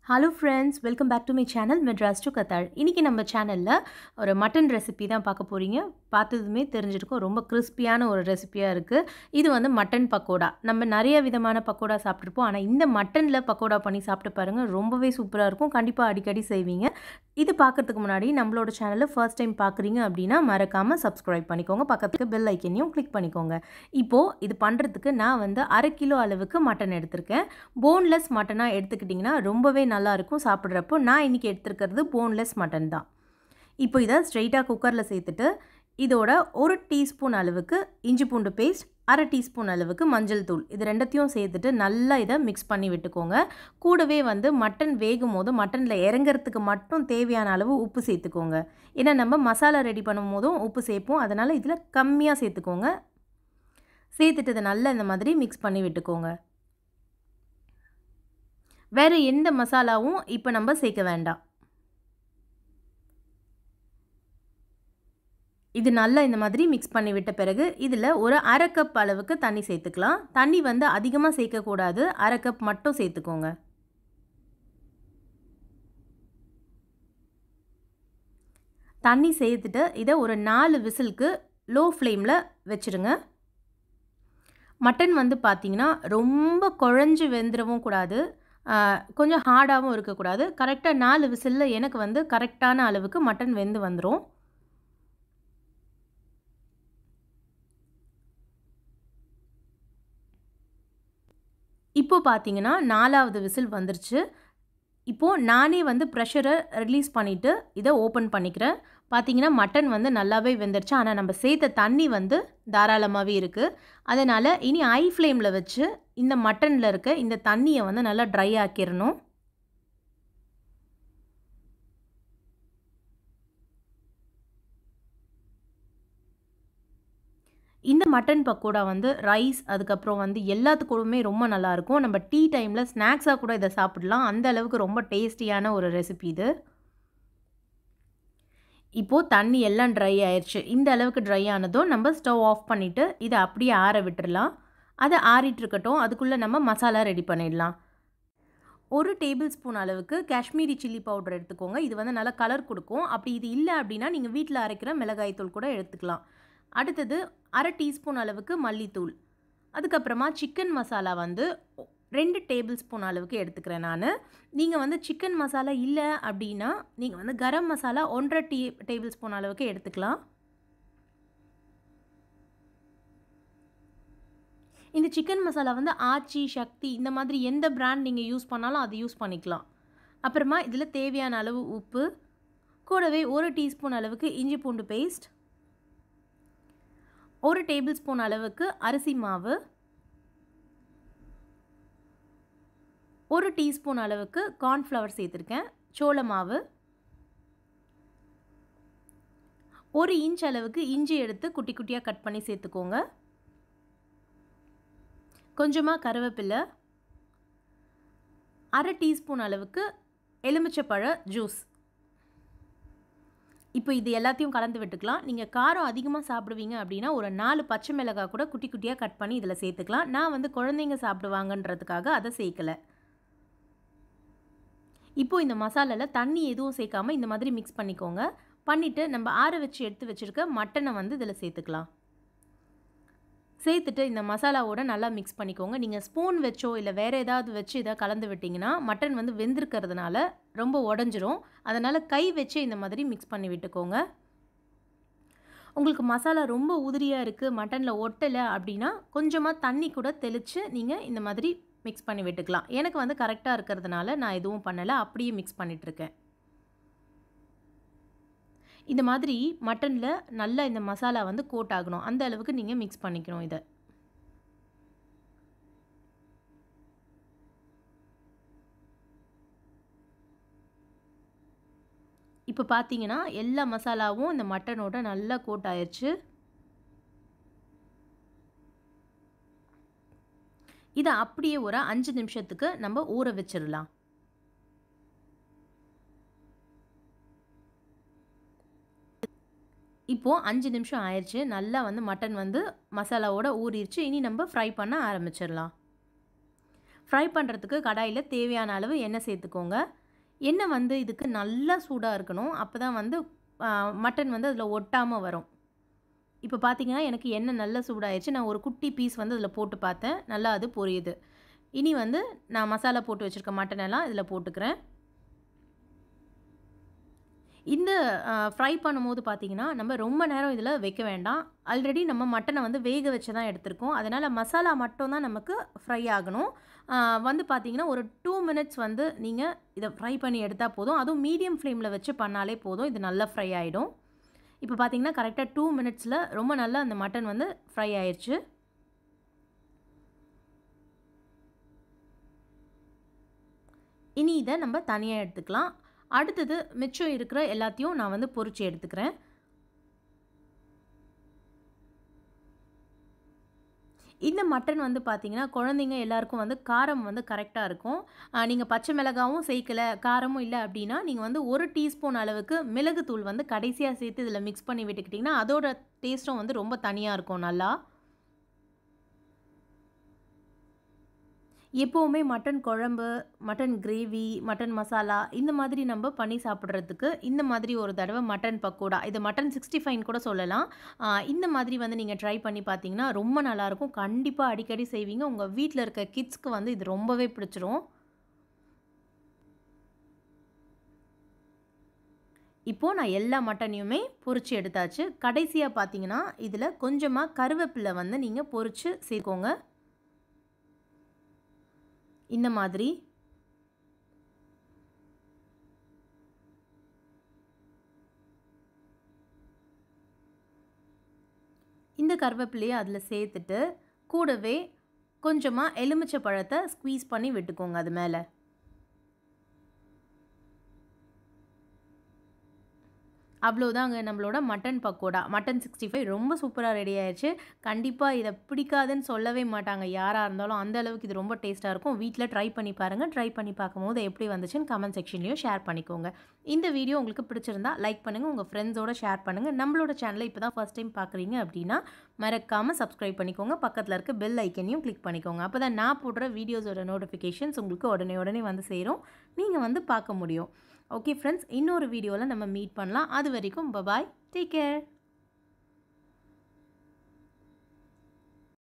hello friends welcome back to my channel Madras to Kathazh இன்றைக்கி நம்ம சேனலில் ஒரு மட்டன் ரெசிபி தான் பார்க்க போகிறீங்க பார்த்ததுமே தெரிஞ்சிருக்கும் ரொம்ப கிறிஸ்பியான ஒரு ரெசிபியாக இருக்குது இது வந்து மட்டன் பக்கோடா நம்ம நிறைய விதமான பக்கோடா சாப்பிட்ருப்போம் ஆனால் இந்த மட்டனில் பக்கோடா பண்ணி சாப்பிட்டு பாருங்கள் ரொம்பவே சூப்பராக இருக்கும் கண்டிப்பாக அடிக்கடி செய்வீங்க இது பார்க்கறதுக்கு முன்னாடி நம்மளோட சேனலை ஃபர்ஸ்ட் டைம் பார்க்குறீங்க அப்படின்னா மறக்காமல் சப்ஸ்கிரைப் பண்ணிக்கோங்க பக்கத்துக்கு பெல் ஐக்கனையும் கிளிக் பண்ணிக்கோங்க இப்போது இது பண்ணுறதுக்கு நான் வந்து அரை கிலோ அளவுக்கு மட்டன் எடுத்திருக்கேன் போன்லெஸ் மட்டனாக எடுத்துக்கிட்டிங்கன்னா ரொம்பவே நல்லாயிருக்கும் சாப்பிட்றப்போ நான் இன்றைக்கி எடுத்துருக்கிறது போன்லெஸ் மட்டன் தான் இப்போ இதை ஸ்ட்ரைட்டாக குக்கரில் சேர்த்துட்டு இதோட ஒரு டீஸ்பூன் அளவுக்கு இஞ்சி பூண்டு பேஸ்ட் அரை டீஸ்பூன் அளவுக்கு மஞ்சள் தூள் இது ரெண்டத்தையும் சேர்த்துட்டு நல்லா இதை மிக்ஸ் பண்ணி விட்டுக்கோங்க கூடவே வந்து மட்டன் வேகும் போது மட்டனில் இறங்குறதுக்கு மட்டும் தேவையான அளவு உப்பு சேர்த்துக்கோங்க ஏன்னா நம்ம மசாலா ரெடி பண்ணும் போதும் உப்பு சேர்ப்போம் அதனால் இதில் கம்மியாக சேர்த்துக்கோங்க சேர்த்துட்டு இதை நல்லா இந்த மாதிரி மிக்ஸ் பண்ணி விட்டுக்கோங்க வேறு எந்த மசாலாவும் இப்போ நம்ம சேர்க்க வேண்டாம் இது நல்லா இந்த மாதிரி மிக்ஸ் பண்ணி விட்ட பிறகு இதில் ஒரு அரை கப் அளவுக்கு தண்ணி சேர்த்துக்கலாம் தண்ணி வந்து அதிகமாக சேர்க்கக்கூடாது அரை கப் மட்டும் சேர்த்துக்கோங்க தண்ணி சேர்த்துட்டு இதை ஒரு நாலு விசிலுக்கு லோ ஃப்ளேமில் வச்சுருங்க மட்டன் வந்து பார்த்திங்கன்னா ரொம்ப குழஞ்சி வெந்துடவும் கூடாது கொஞ்சம் ஹார்டாகவும் இருக்கக்கூடாது கரெக்டாக நாலு விசிலில் எனக்கு வந்து கரெக்டான அளவுக்கு மட்டன் வெந்து வந்துடும் இப்போ பார்த்தீங்கன்னா நாலாவது விசில் வந்துருச்சு இப்போது நானே வந்து ப்ரெஷரை ரிலீஸ் பண்ணிவிட்டு இதை ஓப்பன் பண்ணிக்கிறேன் பார்த்தீங்கன்னா மட்டன் வந்து நல்லாவே வெந்துருச்சு ஆனால் நம்ம சேர்த்த தண்ணி வந்து தாராளமாகவே இருக்குது அதனால் இனி ஐ ஃப்ளேமில் வச்சு இந்த மட்டனில் இருக்க இந்த தண்ணியை வந்து நல்லா ட்ரை ஆக்கிடணும் இந்த மட்டன் பக்கோடா வந்து ரைஸ் அதுக்கப்புறம் வந்து எல்லாத்துக்கூடமே ரொம்ப நல்லாயிருக்கும் நம்ம டீ டைமில் ஸ்நாக்ஸாக கூட இதை சாப்பிடலாம் அந்த அளவுக்கு ரொம்ப டேஸ்டியான ஒரு ரெசிபி இது இப்போது தண்ணி எல்லாம் ட்ரை ஆயிடுச்சு இந்த அளவுக்கு ட்ரை ஆனதும் நம்ம ஸ்டவ் ஆஃப் பண்ணிவிட்டு இதை அப்படியே ஆற விட்டுடலாம் அதை ஆறிட்டுருக்கட்டும் அதுக்குள்ளே நம்ம மசாலா ரெடி பண்ணிடலாம் ஒரு டேபிள் ஸ்பூன் அளவுக்கு காஷ்மீரி சில்லி பவுடர் எடுத்துக்கோங்க இது வந்து நல்லா கலர் கொடுக்கும் அப்படி இது இல்லை அப்படின்னா நீங்கள் வீட்டில் அரைக்கிற மிளகாய்த்தூள் கூட எடுத்துக்கலாம் அடுத்தது அரை டீஸ்பூன் அளவுக்கு மல்லித்தூள் அதுக்கப்புறமா சிக்கன் மசாலா வந்து ரெண்டு டேபிள் ஸ்பூன் அளவுக்கு எடுத்துக்கிறேன் நான் நீங்கள் வந்து சிக்கன் மசாலா இல்லை அப்படின்னா நீங்கள் வந்து கரம் மசாலா ஒன்றரை டீ டேபிள் ஸ்பூன் அளவுக்கு எடுத்துக்கலாம் இந்த சிக்கன் மசாலா வந்து ஆச்சி சக்தி இந்த மாதிரி எந்த பிராண்ட் நீங்கள் யூஸ் பண்ணாலும் அதை யூஸ் பண்ணிக்கலாம் அப்புறமா இதில் தேவையான அளவு உப்பு கூடவே ஒரு டீஸ்பூன் அளவுக்கு இஞ்சி பூண்டு பேஸ்ட் ஒரு டேபிள் ஸ்பூன் அளவுக்கு அரிசி மாவு ஒரு டீஸ்பூன் அளவுக்கு கார்ன்ஃப்ளவர் சேர்த்துருக்கேன் சோள மாவு ஒரு இன்ச் அளவுக்கு இஞ்சி எடுத்து குட்டி குட்டியாக கட் பண்ணி சேர்த்துக்கோங்க கொஞ்சமாக கருவேப்பிலை அரை டீஸ்பூன் அளவுக்கு எலுமிச்சப்பழ ஜூஸ் இப்போ இது எல்லாத்தையும் கலந்து விட்டுக்கலாம் நீங்கள் காரம் அதிகமாக சாப்பிடுவீங்க அப்படின்னா ஒரு நாலு பச்சை மிளகாய் கூட குட்டி குட்டியாக கட் பண்ணி இதில் சேர்த்துக்கலாம் நான் வந்து குழந்தைங்க சாப்பிடுவாங்கன்றதுக்காக அதை சேர்க்கலை இப்போது இந்த மசாலாவில் தண்ணி எதுவும் சேர்க்காமல் இந்த மாதிரி மிக்ஸ் பண்ணிக்கோங்க பண்ணிவிட்டு நம்ம ஆற வச்சு எடுத்து வச்சுருக்க மட்டனை வந்து இதில் சேர்த்துக்கலாம் சேர்த்துட்டு இந்த மசாலாவோட நல்லா மிக்ஸ் பண்ணிக்கோங்க நீங்கள் ஸ்பூன் வச்சோ இல்லை வேறு ஏதாவது வச்சு இதை கலந்து விட்டிங்கன்னா மட்டன் வந்து வெந்திருக்கிறதுனால ரொம்ப உடஞ்சிரும் அதனால் கை வச்சு இந்த மாதிரி மிக்ஸ் பண்ணி விட்டுக்கோங்க உங்களுக்கு மசாலா ரொம்ப உதிரியாக இருக்குது மட்டனில் ஒட்டலை அப்படின்னா கொஞ்சமாக தண்ணி கூட தெளித்து நீங்கள் இந்த மாதிரி மிக்ஸ் பண்ணி விட்டுக்கலாம் எனக்கு வந்து கரெக்டாக இருக்கிறதுனால நான் எதுவும் பண்ணலை அப்படியே மிக்ஸ் பண்ணிகிட்ருக்கேன் இந்த மாதிரி மட்டனில் நல்லா இந்த மசாலா வந்து கோட் ஆகணும் அந்த அளவுக்கு நீங்கள் மிக்ஸ் பண்ணிக்கணும் இதை இப்போ பார்த்தீங்கன்னா எல்லா மசாலாவும் இந்த மட்டனோட நல்லா கோட் ஆயிடுச்சு இதை அப்படியே ஒரு அஞ்சு நிமிஷத்துக்கு நம்ம ஊற வச்சிடலாம் இப்போது அஞ்சு நிமிஷம் ஆயிடுச்சு நல்லா வந்து மட்டன் வந்து மசாலாவோட ஊறிடுச்சு இனி நம்ம ஃப்ரை பண்ண ஆரம்பிச்சிடலாம் ஃப்ரை பண்ணுறதுக்கு கடாயில் தேவையான அளவு எண்ணெய் சேர்த்துக்கோங்க எண்ணெய் வந்து இதுக்கு நல்லா சூடாக இருக்கணும் அப்போ தான் வந்து மட்டன் வந்து அதில் ஒட்டாமல் வரும் இப்போ பார்த்தீங்கன்னா எனக்கு எண்ணெய் நல்லா சூடாயிருச்சு நான் ஒரு குட்டி பீஸ் வந்து அதில் போட்டு பார்த்தேன் நல்லா அது பொரியுது இனி வந்து நான் மசாலா போட்டு வச்சுருக்க மட்டன் எல்லாம் இதில் போட்டுக்கிறேன் இந்த ஃப்ரை பண்ணும்போது பார்த்தீங்கன்னா நம்ம ரொம்ப நேரம் இதில் வைக்க வேண்டாம் ஆல்ரெடி நம்ம மட்டனை வந்து வேக வச்சு தான் எடுத்திருக்கோம் அதனால் மசாலா மட்டும் தான் நமக்கு ஃப்ரை ஆகணும் வந்து பார்த்தீங்கன்னா ஒரு டூ மினிட்ஸ் வந்து நீங்கள் இதை ஃப்ரை பண்ணி எடுத்தால் போதும் அதுவும் மீடியம் ஃப்ளேமில் வச்சு பண்ணாலே போதும் இது நல்லா ஃப்ரை ஆகிடும் இப்போ பார்த்தீங்கன்னா கரெக்டாக டூ மினிட்ஸில் ரொம்ப நல்லா அந்த மட்டன் வந்து ஃப்ரை ஆயிடுச்சு இனி இதை நம்ம தனியாக எடுத்துக்கலாம் அடுத்தது மிச்சம் இருக்கிற எல்லாத்தையும் நான் வந்து பொறிச்சு எடுத்துக்கிறேன் இந்த மட்டன் வந்து பார்த்தீங்கன்னா குழந்தைங்க எல்லாருக்கும் வந்து காரம் வந்து கரெக்டாக இருக்கும் நீங்கள் பச்சை மிளகாவும் சேர்க்கலை காரமும் இல்லை அப்படின்னா நீங்கள் வந்து ஒரு டீஸ்பூன் அளவுக்கு மிளகுத்தூள் வந்து கடைசியாக சேர்த்து இதில் மிக்ஸ் பண்ணி விட்டுக்கிட்டிங்கன்னா அதோட டேஸ்ட்டும் வந்து ரொம்ப தனியாக இருக்கும் நல்லா எப்போவுமே மட்டன் குழம்பு மட்டன் கிரேவி மட்டன் மசாலா இந்த மாதிரி நம்ம பண்ணி சாப்பிட்றதுக்கு இந்த மாதிரி ஒரு தடவை மட்டன் பக்கோடா இது மட்டன் சிக்ஸ்டி ஃபைன் கூட சொல்லலாம் இந்த மாதிரி வந்து நீங்கள் ட்ரை பண்ணி பார்த்தீங்கன்னா ரொம்ப நல்லாயிருக்கும் கண்டிப்பாக அடிக்கடி செய்வீங்க உங்கள் வீட்டில் இருக்க கிட்ஸ்க்கு வந்து இது ரொம்பவே பிடிச்சிரும் இப்போது நான் எல்லா மட்டனையுமே பொறிச்சு எடுத்தாச்சு கடைசியாக பார்த்தீங்கன்னா இதில் கொஞ்சமாக கருவேப்பிலை வந்து நீங்கள் பொறிச்சு சேர்க்கோங்க இந்த மாதிரி இந்த கருவேப்பிலையை அதில் சேர்த்துட்டு கூடவே கொஞ்சமாக எலுமிச்சை பழத்தை ஸ்க்வீஸ் பண்ணி விட்டுக்கோங்க அது மேலே அவ்வளோதாங்க நம்மளோட mutton pakoda mutton sixty five ரொம்ப சூப்பராக ரெடி ஆயிடுச்சு கண்டிப்பாக இதை பிடிக்காதுன்னு சொல்லவே மாட்டாங்க யாராக இருந்தாலும் அந்த அளவுக்கு இது ரொம்ப டேஸ்ட்டாக இருக்கும் வீட்டில் ட்ரை பண்ணி பாருங்கள் ட்ரை பண்ணி பார்க்கும்போது எப்படி வந்துச்சுன்னு கமெண்ட் செக்ஷன்லையும் ஷேர் பண்ணிக்கோங்க இந்த வீடியோ உங்களுக்கு பிடிச்சிருந்தா லைக் பண்ணுங்கள் உங்கள் ஃப்ரெண்ட்ஸோட ஷேர் பண்ணுங்கள் நம்மளோட சேனலை இப்போ தான் ஃபஸ்ட் டைம் பார்க்குறீங்க அப்படின்னா மறக்காமல் சப்ஸ்கிரைப் பண்ணிக்கோங்க பக்கத்தில் இருக்க பெல் ஐக்கனையும் கிளிக் பண்ணிக்கோங்க அப்போ தான் நான் போடுற வீடியோஸோட நோட்டிஃபிகேஷன்ஸ் உங்களுக்கு உடனே உடனே வந்து சேரும் நீங்கள் வந்து பார்க்க முடியும் ஓகே ஃப்ரெண்ட்ஸ் இன்னொரு வீடியோவில் நம்ம மீட் பண்ணலாம் அது வரைக்கும் பபாய் டேக் கேர்